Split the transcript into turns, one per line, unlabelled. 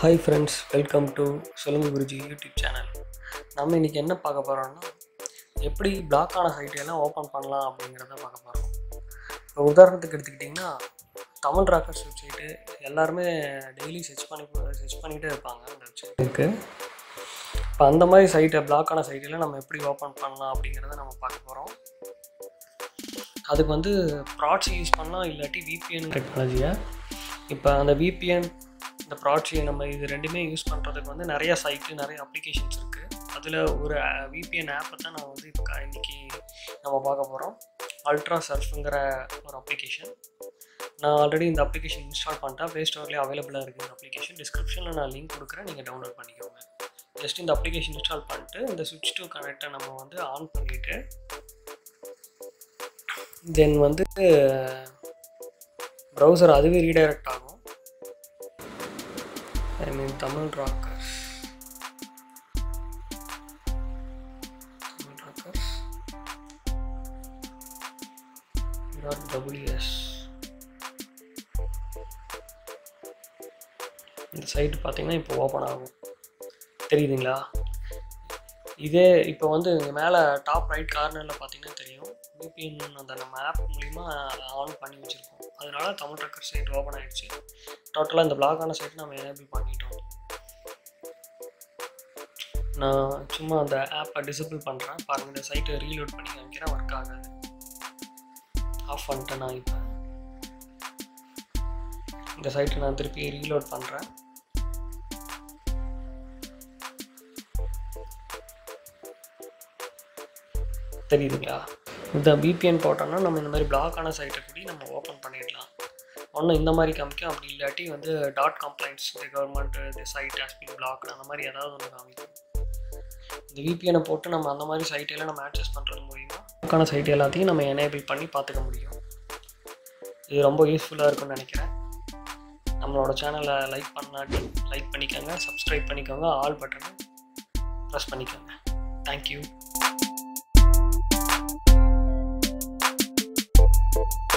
hi friends welcome to சொல்லுங்க Guruji YouTube channel நம்ம இன்றைக்கி என்ன பார்க்க போகிறோம்னா எப்படி பிளாக் ஆன சைட்டெல்லாம் ஓப்பன் பண்ணலாம் அப்படிங்கிறத பார்க்க போகிறோம் இப்போ உதாரணத்துக்கு எடுத்துக்கிட்டிங்கன்னா தமிழ் ராக்கர்ஸ் வெப்சைட்டு எல்லாருமே டெய்லி சர்ச் பண்ணி சர்ச் பண்ணிக்கிட்டே இருப்பாங்க அந்த வெப்சைட்டுக்கு இப்போ அந்த மாதிரி சைட்டை பிளாக் ஆன சைட்டெல்லாம் நம்ம எப்படி ஓப்பன் பண்ணலாம் அப்படிங்கிறத நம்ம பார்க்க போகிறோம் அதுக்கு வந்து ப்ராட்ஸி யூஸ் பண்ணலாம் இல்லாட்டி விபிஎன் டெக்னாலஜியை இப்போ அந்த விபிஎன் இந்த ப்ராட்ஸி நம்ம இது ரெண்டுமே யூஸ் பண்ணுறதுக்கு வந்து நிறைய சைட்டு நிறைய அப்ளிகேஷன்ஸ் இருக்குது அதில் ஒரு விபிஎன் ஆப்பை தான் நான் வந்து இப்போ இன்றைக்கி நம்ம பார்க்க போகிறோம் அல்ட்ரா சர்ஃபுங்கிற ஒரு அப்ளிகேஷன் நான் ஆல்ரெடி இந்த அப்ளிகேஷன் இன்ஸ்டால் பண்ணிட்டேன் ப்ளே ஸ்டோர்லேயே அவைலபிளாக இருக்குது இந்த அப்ளிகேஷன் டிஸ்கிரிப்ஷனில் நான் லிங்க் கொடுக்குறேன் நீங்கள் டவுன்லோட் பண்ணிக்கோங்க ஜஸ்ட் இந்த அப்ளிகேஷன் இன்ஸ்டால் பண்ணிட்டு இந்த சுவிட்ச் டு கனெக்டை நம்ம வந்து ஆன் பண்ணிவிட்டு தென் வந்து ப்ரௌசர் அதுவே ரீடைரக்ட் ஆகும் I mean Tamil Rockers Tamil Rockers dot WS இந்த சைட் பார்த்தீங்கன்னா இப்போ ஓப்பன் ஆகும் தெரியுதுங்களா இதே இப்போ வந்து இங்கே மேலே டாப் ரைட் கார்னரில் பார்த்தீங்கன்னா தெரியும் விபிஎன் அந்த நம்ம ஆப் மூலிமா ஆன் பண்ணி வச்சுருக்கோம் அதனால தமிழ் ட்ரக்கர் சைட் ஓப்பன் ஆகிடுச்சு டோட்டலாக இந்த பிளாக்கான சைட் நம்ம எனேபிள் பண்ணிட்டோம் நான் சும்மா அந்த ஆப்பை டிசபிள் பண்ணுறேன் பாருங்கள் இந்த சைட்டை ரீலோட் பண்ணி காமிக்கிறேன் ஒர்க் ஆகாது ஆஃப் பண்ணிட்டேன் நான் இப்போ இந்த சைட்டை நான் திருப்பி ரீலோட் பண்ணுறேன் தெரியுதுங்களா இந்த விபிஎன் போட்டோம்னா நம்ம இந்த மாதிரி பிளாக் ஆன சைட்டை கூட நம்ம ஓப்பன் பண்ணிடலாம் ஒன்று இந்த மாதிரி காமிக்கும் அப்படி இல்லாட்டி வந்து டாட் கம்ப்ளைண்ட்ஸ் இந்த கவர்மெண்ட் இந்த சைட் ஹாஸ் பின் பிளாக் அந்த மாதிரி ஏதாவது ஒன்று காமிக்கும் இந்த விபிஎனை போட்டு நம்ம அந்த மாதிரி சைட்டெல்லாம் நம்ம ஆக்சஸ் பண்ணுறது மூலிமா பிளாக்கான சைட் எல்லாத்தையும் நம்ம எனேபிள் பண்ணி பார்த்துக்க முடியும் இது ரொம்ப யூஸ்ஃபுல்லாக இருக்கும்னு நினைக்கிறேன் நம்மளோட சேனலை லைக் பண்ணாட்டி லைக் பண்ணிக்கோங்க சப்ஸ்கிரைப் பண்ணிக்கோங்க ஆல் பட்டனை ப்ரெஸ் பண்ணிக்கோங்க தேங்க்யூ